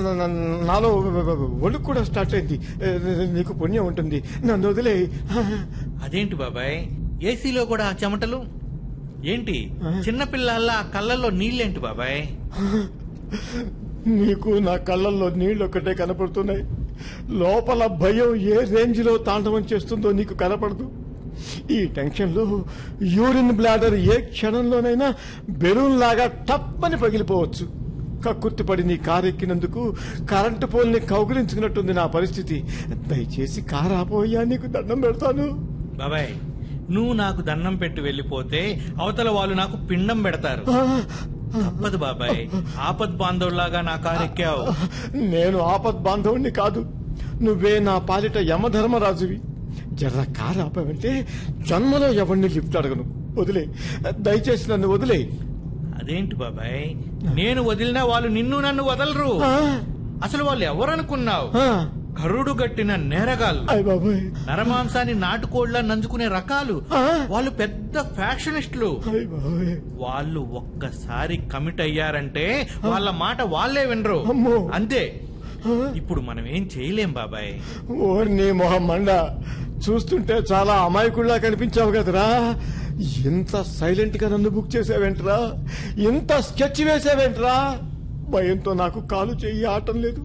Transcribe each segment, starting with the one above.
నా- నా- నాలో ఒళ్ళు కూడా స్టార్ట్ అయింది నీకు పుణ్యం ఉంటుంది నన్ను వదిలే అదేంటి బాబాయ్ ఏసీలో కూడా ఆ చెమటలు ఏంటి చిన్నపిల్లల్లా ఆ కళ్ళల్లో నీళ్ళేంటి బాబాయ్ నీకు నా కళ్ళల్లో నీళ్లు ఒక్కటే కనపడుతున్నాయి లోపల భయం ఏ రేంజ్ లో తాండవం చేస్తుందో నీకు కనపడదు ఈ టెన్షన్ లో యూరిన్ బ్లాడర్ ఏ క్షణంలోనైనా బెలూన్ లాగా టప్పని పగిలిపోవచ్చు కక్కుర్తిపడి నీ కారు ఎక్కినందుకు కరెంటు పోల్ని కౌగిలించుకున్నట్టుంది నా పరిస్థితి దయచేసి కారు ఆపోయా నీకు దండం పెడతాను బాబాయ్ నువ్వు నాకు దండం పెట్టి వెళ్ళిపోతే అవతల వాళ్ళు నాకు పిండం పెడతారు తప్పదు బాబాయ్ ఆపద్ బాంధవులాగా నా కారు ఎక్కావు నేను ఆపద్ బాంధవుణ్ణి కాదు నువ్వే నా పాలిట యమధర్మరాజువి జర్ర కారు ఆపావంటే జన్మలో ఎవరిని లిఫ్ట్ అడగను వదిలే దయచేసి నన్ను వదిలే అదేంటి బాబాయ్ నేను వదిలినా వాళ్ళు నిన్ను నన్ను వదలరు అసలు వాళ్ళు ఎవరనుకున్నావు కరుడు గట్టిన నేరగాళ్ళు అయ్య బాబాయ్ నరమాంసాన్ని నాటుకోళ్లా నంజుకునే రకాలు ఆ. వాళ్ళు పెద్ద ఫ్యాషనిస్టులు అయ్య బాబాయ్ వాళ్ళు ఒక్కసారి కమిట్ అయ్యారంటే వాళ్ళ మాట వాళ్ళే వినరు అమ్మో. అంతే ఇప్పుడు మనం ఏం చేయలేం బాబాయ్ ఓర్ని మొహం మండ చూస్తుంటే చాలా అమాయకుల్లా కనిపించావు కదరా ఇంత సైలెంట్ గా నన్ను బుక్ చేసావేంట్రా ఇంత స్కెచ్ వేసావేంట్రా భయంతో నాకు కాలు చెయ్యి ఆటం లేదు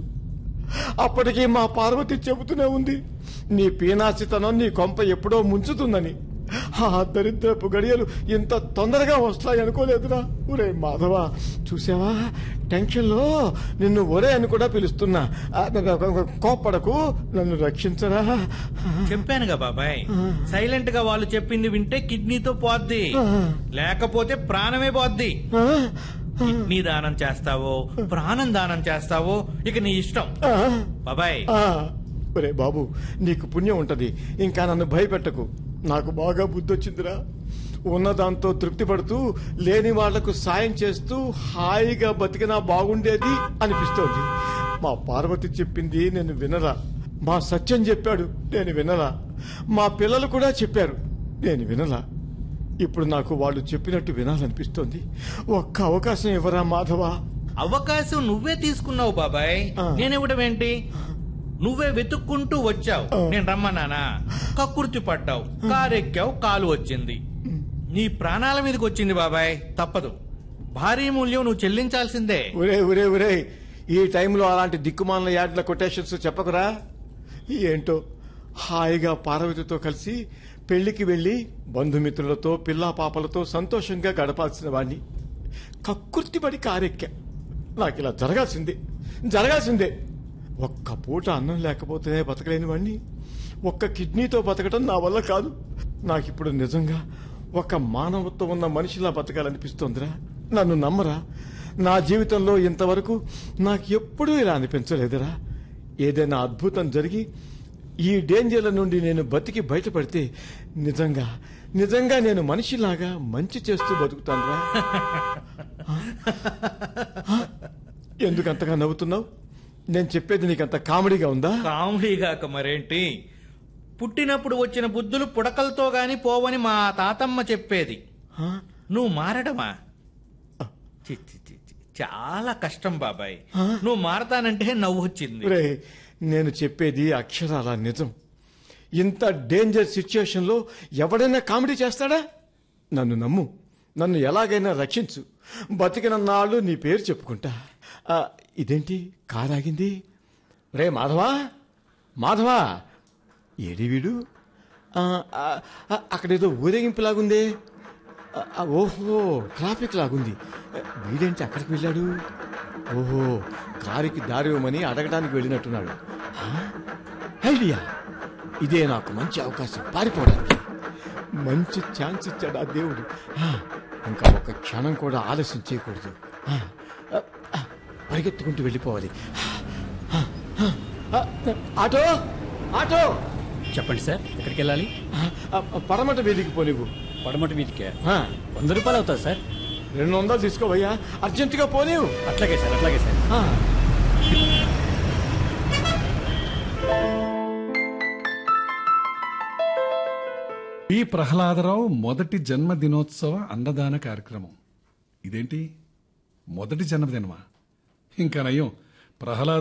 అప్పటికి మా పార్వతి చెబుతూనే ఉంది నీ పీనాసితనం నీ కొంప ఎప్పుడో ముంచుతుందని ఆ దరిద్రపు గడియలు ఇంత తొందరగా వస్తాయి అనుకోలేదురా ఒరే మాధవ చూసావా టెన్షన్ లో నిన్ను ఒరే అని కూడా పిలుస్తున్నా ఆ, కోప్పడకు నన్ను రక్షించరా చెప్పానుగా బాబాయ్ సైలెంట్ గా వాళ్ళు చెప్పింది వింటే కిడ్నీతో పోద్ది లేకపోతే ప్రాణమే పోద్ది ఆ, కిడ్నీ దానం చేస్తావో ప్రాణం దానం చేస్తావో ఇక నీ ఇష్టం ఆ, బాబాయ్ ఆ. ఒరే బాబు నీకు పుణ్యం ఉంటది ఇంకా నన్ను భయపెట్టకు నాకు బాగా బుద్ధొచ్చిందిరా ఉన్నదాంతో తృప్తి పడుతూ లేని వాళ్లకు సాయం చేస్తూ హాయిగా బతికినా బాగుండేది అనిపిస్తోంది మా పార్వతి చెప్పింది నేను వినరా మా సత్యం చెప్పాడు నేను వినరా మా పిల్లలు కూడా చెప్పారు నేను వినరా ఇప్పుడు నాకు వాళ్ళు చెప్పినట్టు వినాలనిపిస్తోంది ఒక్క అవకాశం ఇవ్వరా మాధవా అవకాశం నువ్వే తీసుకున్నావు బాబాయ్ ఆ. నేనివ్వడమేంటి నువ్వే వెతుక్కుంటూ వచ్చావు ఆ. నేను రమ్మన్నానా కక్కుర్తి పడ్డావు కారెక్కావు కాలు వచ్చింది నీ ప్రాణాల మీదకి వచ్చింది బాబాయ్ తప్పదు భారీ మూల్యం నువ్వు చెల్లించాల్సిందే ఒరే ఒరే ఒరే ఈ టైంలో అలాంటి దిక్కుమాల యాడ్ల కొటేషన్స్ చెప్పకురా ఏంటో హాయిగా పార్వతితో కలిసి పెళ్లికి వెళ్లి బంధుమిత్రులతో పిల్లా పాపలతో సంతోషంగా గడపాల్సిన వాణ్ణి కక్కుర్తిపడి కారెక్కా నాకు ఇలా జరగాల్సిందే జరగాల్సిందే ఒక్క పూట అన్నం లేకపోతేనే బతకలేని వాణ్ణి ఒక్క కిడ్నీతో బతకడం నా వల్ల కాదు నాకిప్పుడు నిజంగా ఒక మానవత్వం ఉన్న మనిషిలా బతకాలనిపిస్తోందిరా నన్ను నమ్మరా నా జీవితంలో ఇంతవరకు నాకు ఎప్పుడూ ఇలా అనిపించలేదురా ఏదైనా అద్భుతం జరిగి ఈ డేంజర్ల నుండి నేను బతికి బయటపడితే నిజంగా నిజంగా నేను మనిషిలాగా మంచి చేస్తూ బతుకుతానురా ఎందుకు అంతగా నవ్వుతున్నావు నేను చెప్పేది నీకంత కామెడీగా ఉందా కామెడీగాక మరేంటి పుట్టినప్పుడు వచ్చిన బుద్ధులు పుడకలతో గాని పోవని మా తాతమ్మ చెప్పేది హా? నువ్వు మారడమా చి, చి, చి, చి. చాలా కష్టం బాబాయ్ ఆ? నువ్వు మారతానంటే నవ్వు వచ్చింది ఒరే నేను చెప్పేది అక్షరాల నిజం ఇంత డేంజర్ సిచ్యుయేషన్ లో ఎవడైనా కామెడీ చేస్తాడా నన్ను నమ్ము నన్ను ఎలాగైనా రక్షించు బతికిన నాళ్ళు నీ పేరు చెప్పుకుంటా ఆ, ఇదేంటి కారాగింది రే మాధవా మాధవా ఏడి వీడు ఆ, ఆ, ఆ, అక్కడేదో ఊరేగింపులాగుందే ఆ, ఆ, ఓహో ట్రాఫిక్ లాగుంది వీడేంటి అక్కడికి వెళ్ళాడు ఓహో కారుకి దారి ఇవ్వమని అడగడానికి వెళ్ళినట్టున్నాడు ఆ? ఐడియా ఇదే నాకు మంచి అవకాశం పారిపోవడానికి మంచి ఛాన్స్ ఇచ్చాడు ఆ దేవుడు ఆ, ఇంకా ఒక క్షణం కూడా ఆలస్యం చేయకూడదు ఆ, ఆ, ఆ, పరిగెత్తుకుంటూ వెళ్ళిపోవాలి ఆ, ఆ, ఆ, ఆటో ఆటో చెప్పండి సార్ ఎక్కడికి వెళ్ళాలి ఆ, ఆ, పడమట వీధికి పోనివ్వు పడమటి మీదికే ఆ, వంద రూపాయలు అవుతుంది సార్ రెండు వందలు తీసుకోవయ్యా అర్జెంటుగా పోనివ్వు అట్లాగే సార్ అట్లాగే సార్ ఆ. పి ప్రహ్లాదరావు మొదటి జన్మదినోత్సవ అన్నదాన కార్యక్రమం ఇదేంటి మొదటి జన్మదినమా ఇంకా నయం ప్రహ్లాద